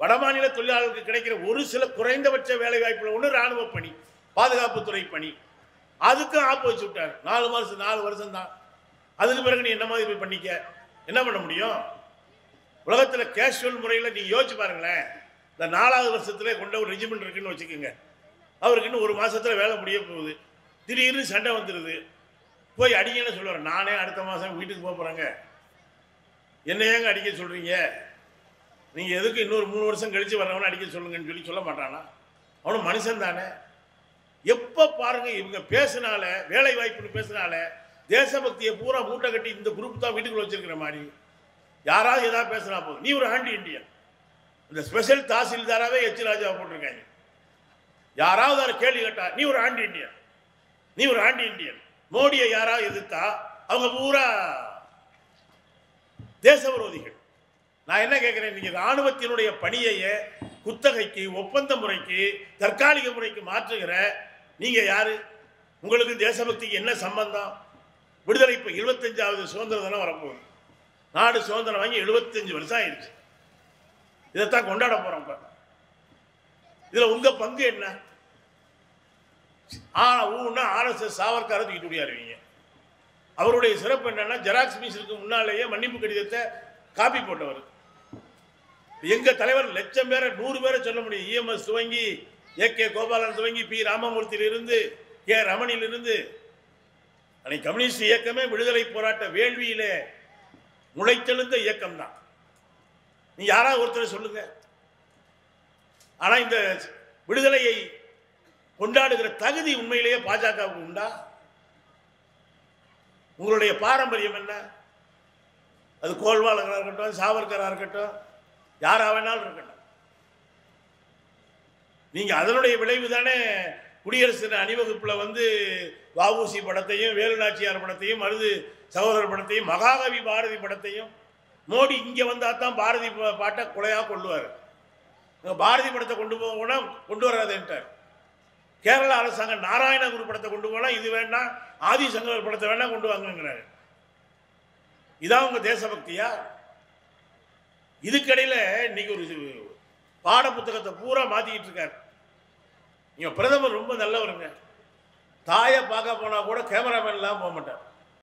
வடமாநில தொழிலாளர்களுக்கு கிடைக்கிற ஒரு சில குறைந்தபட்ச வேலை வாய்ப்புல ஒன்று ராணுவ பணி பாதுகாப்புத்துறை பணி அதுக்கும் ஆப்பு வச்சு விட்டார் நாலு மாதம் நாலு வருஷம் தான் அதுக்கு பிறகு நீ என்ன மாதிரி போய் பண்ணிக்க என்ன பண்ண முடியும் உலகத்தில் கேஷுவல் முறையில் நீங்கள் யோசிச்சு பாருங்களேன் இந்த நாலாவது வருஷத்துல கொண்ட ஒரு ரெஜிமெண்ட் இருக்குன்னு வச்சுக்கோங்க அவருக்கு இன்னும் ஒரு மாசத்துல வேலை முடிய போகுது திடீர்னு சண்டை வந்துடுது போய் அடிங்கன்னு சொல்லுவார் நானே அடுத்த மாதம் வீட்டுக்கு போக போகிறேங்க என்ன ஏங்க அடிக்க சொல்கிறீங்க நீங்கள் எதுக்கு இன்னொரு மூணு வருஷம் கழித்து வர்றவன அடிக்க சொல்லுங்கன்னு சொல்லி சொல்ல மாட்டானா அவனும் மனுஷன் தானே எப்போ பாருங்க இவங்க பேசுனால வேலை வாய்ப்புன்னு பேசுனால தேசபக்தியை பூரா மூட்டை கட்டி இந்த குரூப் தான் வீட்டுக்குள்ள வச்சிருக்கிற மாதிரி யாராவது ஏதாவது பேசுனா போதும் நீ ஒரு ஆண்டி இந்தியன் இந்த ஸ்பெஷல் தாசில்தாராவே எச் ராஜாவை போட்டிருக்காங்க யாராவது ஒரு கேள்வி கேட்டா நீ ஒரு ஆண்டி இந்தியன் நீ ஒரு ஆண்டி இந்தியன் மோடியை யாராவது எதிர்த்தா அவங்க பூரா தேச விரோதிகள் நான் என்ன கேட்கிறேன் நீங்க ராணுவத்தினுடைய பணியையே குத்தகைக்கு ஒப்பந்த முறைக்கு தற்காலிக முறைக்கு மாற்றுகிற நீங்க யாரு உங்களுக்கு தேசபக்திக்கு என்ன சம்பந்தம் விடுதலை இப்போ இருபத்தஞ்சாவது சுதந்திர தினம் வரப்போகுது நாடு சுதந்திரம் வாங்கி எழுபத்தஞ்சு வருஷம் ஆயிடுச்சு இதைத்தான் கொண்டாட போறோம் இப்ப இதுல உங்க பங்கு என்ன ஆ ஊன்னா ஆர்எஸ்எஸ் சாவர்காரை தூக்கிட்டு ஓடியாருவீங்க அவருடைய சிறப்பு என்னன்னா ஜெராக்ஸ் மிஷினுக்கு முன்னாலேயே மன்னிப்பு கடிதத்தை காப்பி போட்டவர் எங்க தலைவர் லட்சம் பேரை நூறு பேரை சொல்ல முடியும் இஎம்எஸ் துவங்கி ஏ கே கோபாலன் துவங்கி பி ராமமூர்த்தியிலிருந்து கே ரமணியிலிருந்து அன்னைக்கு கம்யூனிஸ்ட் இயக்கமே விடுதலை போராட்ட வேள்வியிலே முளைத்தெழுந்த இயக்கம் தான் நீ யாராவது ஒருத்தர் சொல்லுங்க ஆனா இந்த விடுதலையை கொண்டாடுகிற தகுதி உண்மையிலேயே பாஜகவுக்கு உண்டா உங்களுடைய பாரம்பரியம் என்ன அது கோல்வாளராக இருக்கட்டும் சாவர்கராக இருக்கட்டும் யாரா வேணாலும் இருக்கட்டும் நீங்க அதனுடைய விளைவு தானே குடியரசு தின அணிவகுப்புல வந்து வஉசி படத்தையும் வேலுநாச்சியார் படத்தையும் மருது சகோதரர் படத்தையும் மகாகவி பாரதி படத்தையும் மோடி இங்க வந்தா தான் பாரதி பா- பாட்டை கொலையா கொள்ளுவார் பாரதி படத்தை கொண்டு போக கூட கொண்டு வராதுன்ட்டார் கேரள அரசாங்கம் நாராயணகுரு படத்தை கொண்டு போனா இது வேண்டாம் ஆதிசங்கர் படத்தை வேணா கொண்டு வாங்கங்கிறாரு இதான் உங்க தேசபக்தியா இதுக்கடையில இன்னைக்கு ஒரு இது- பாட புத்தகத்தை பூரா மாத்திக்கிட்டு இருக்காரு நீங்க பிரதமர் ரொம்ப நல்லவருங்க தாயை பார்க்க போனா கூட கேமராமேன் இல்லாம போக மாட்டார்